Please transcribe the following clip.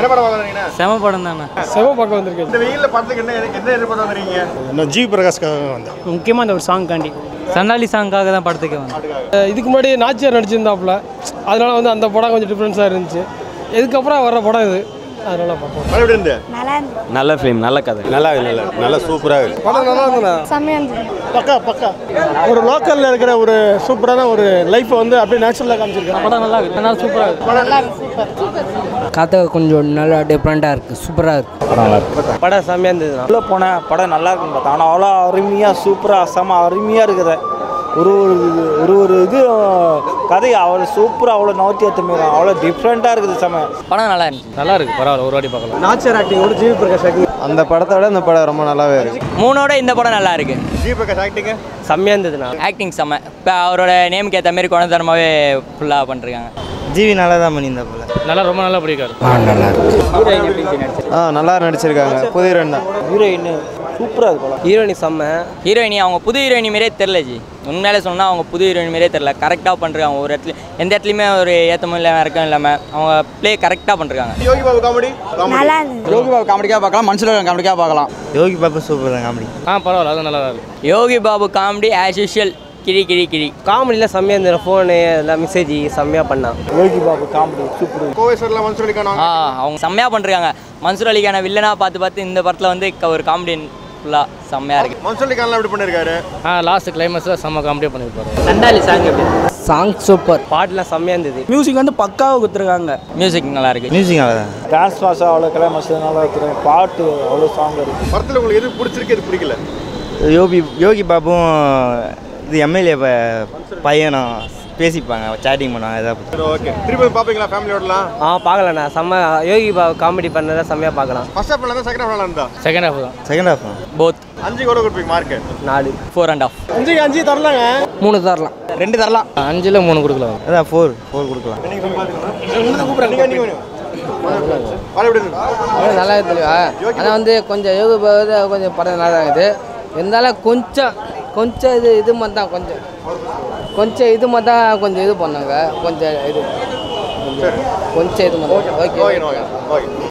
என்ன படம் வாங்குறீங்க செம படம் தானே செவ பார்க்க வந்திருக்கேன் இந்த வெயில்ல படத்துக்கு என்ன என்ன எதிர்பார்த்து வாங்குறீங்க நான் ஜி பிரகாஷ்காக வந்தேன் முக்கியமாக அந்த ஒரு சாங் காண்டி சண்டாலி சாங்காக தான் படத்துக்கு வந்தேன் இதுக்கு முன்னாடி நாச்சியார் நடிச்சிருந்தாப்புல அதனால வந்து அந்த படம் கொஞ்சம் டிஃப்ரென்ஸாக இருந்துச்சு இதுக்கப்புறம் வர்ற படம் இது அதனால பார்ப்போம் படம் எப்படி இருந்து நல்லா இருந்தது நல்ல ஃபிலிம் நல்ல கதை நல்லா நல்லா நல்லா சூப்பராக இருக்கு படம் நல்லா இருந்தது செம்மையா இருந்தது பக்கா பக்கா ஒரு லோக்கலில் இருக்கிற ஒரு சூப்பரான ஒரு லைஃப்பை வந்து அப்படியே நேச்சுரலாக காமிச்சிருக்காங்க படம் நல்லா இருக்கு நல்லா சூப்பராக இருக்கு நல்லா இருக்கு சூப்பர் கதை கொஞ்சம் நல்லா டிஃப்ரெண்ட்டாக இருக்குது சூப்பராக இருக்குது படம் செம்மையாக இருந்தது உள்ளே போனேன் படம் நல்லா இருக்குன்னு பார்த்தேன் ஆனால் அவ்வளோ அருமையாக சூப்பராக செம அருமையாக இருக்குது ஒரு ஒரு இது- ஒரு ஒரு இது கதை அவ்வளோ சூப்பராக அவ்வளோ நவத்தி ஏற்ற மாரி அவ்வளோ டிஃப்ரெண்ட்டாக இருக்குது செம படம் நல்லா இருந்துச்சு நல்லா இருக்கு பரவாயில்ல ஒரு வாட்டி பார்க்கலாம் நாச்சியார் ஆக்டிங்கோட ஜிவி பிரகாஷ் ஆக்டிங் அந்த படத்தை விட இந்த படம் ரொம்ப நல்லாவே இருக்கு மூணோட இந்த படம் நல்லா இருக்கு ஜி பிரகாஷ் ஆக்டிங்க செம்மையாக இருந்ததுண்ணா ஆக்டிங் செம்ம இப்போ அவரோட நேமுக்கு ஏற்ற மாதிரி குணத்தரமாகவே ஃபுல்லாக பண்ணிருக்காங்க ஜிவி நல்லா தான் பண்ணியிருந்தா போல நல்லா ரொம்ப நல்லா பிடிக்காரு ஆ நல்லா இருக்கு ஆ நல்லா நடிச்சிருக்காங்க புதிய ரெண்டு தான் ஹீரோயின் சூப்பராக இருக்கு படம் ஹீரோயினி செம்ம ஹீரோயினி அவங்க புது ஹீரோயினி மாரியே தெரில ஜி உண்மையிலே சொன்னால் அவங்க புது ஹீரோயின் மாரியே தெரில கரெக்டாக பண்ணுறாங்க ஒரு இடத்துல எந்த இடத்துலையுமே ஒரு ஏற்றமும் இல்லாமல் இறக்கம் இல்லாமல் அவங்க ப்ளே கரெக்டாக பண்ணுறாங்க யோகி பாபு காமெடி நல்லா இருந்தது யோகி பாபு காமெடிக்காக பார்க்கலாம் மனுஷன் காமெடிக்காக பார்க்கலாம் யோகி பாபு சூப்பர் தான் காமெடி ஆ பரவாயில்ல அது நல்லா இருக்கு Yogi Babu comedy as usual கிரி கிரி கிரி காமெடியில் செம்மையாக இருந்தது ஃபோனு எல்லாம் மெசேஜ் செம்மையாக பண்ணான் யோகி பாபு காமெடி சூப்பர் கோவை சார்லாம் மனசு வலிக்கான ஆ அவங்க செம்மையாக பண்ணுறாங்க மன்சூர் அலிக்கான வில்லனாக பார்த்து பார்த்து இந்த படத்தில் வந்து க- ஒரு காமெடி ஃபுல்லாக செம்மையாக இருக்குது மனசு வலிக்கான எப்படி பண்ணிருக்காரு ஆ லாஸ்ட் கிளைமேக்ஸில் செம்ம காமெடியாக பண்ணியிருப்பாரு சண்டாலி சாங் எப்படி சாங் சூப்பர் பாட்டுலாம் செம்மையாக இருந்தது மியூசிக் வந்து பக்காவாக கொடுத்துருக்காங்க மியூசிக் நல்லா இருக்கு மியூசிக் நல்லா தான் டான்ஸ் மாஸ் அவ்வளோ கலை மாஸ் நல்லா இருக்கிறேன் பாட்டு அவ்வளோ சாங் இருக்குது படத்துல உங்களுக்கு எது பிடிச்சிருக்கு எது பிடிக்கல யோகி யோகி பாபும் இது எம்எல்ஏ பையனும் பேசிப்பாங்க சேட்டிங் பண்ணுவாங்க ஏதாவது சரி ஓகே திருப்பி போய் பாப்பீங்களா ஃபேமிலியோடலாம் ஆ பார்க்கலண்ணா செம்ம யோகி பாபு காமெடி பண்ணதை செம்மையாக பார்க்கலாம் ஃபர்ஸ்ட் ஹாஃப்ல இருந்தா செகண்ட் ஹாஃப்ல இருந்தா செகண்ட் ஹாஃப் தான் செகண்ட் ஹாஃப் போத் அஞ்சு கூட கொடுப்பீங்க மார்க் நாலு ஃபோர் அண்ட் ஆஃப் அஞ்சுக்கு அஞ்சு தரலாங்க மூணு தரலாம் ரெண்டு தரலாம் அஞ்சில் மூணு கொடுக்கலாம் அதான் ஃபோர் ஃபோர் கொடுக்கலாம் நீங்க நீங்க நீங்க படம் எப்படி இருக்கு நல்லா இருக்குது ஆனால் வந்து கொஞ்சம் யோகி பாபு கொஞ்சம் படம் நல்லா இருக்குது இருந்தாலும் கொஞ்சம் கொஞ்சம் இது இது மாதிரி தான் கொஞ்சம் கொஞ்சம் இது மாதிரி தான் கொஞ்சம் இது பண்ணாங்க கொஞ்சம் இது கொஞ்சம் இது மாதிரி ஓகே ஓகே ஓகே ஓகே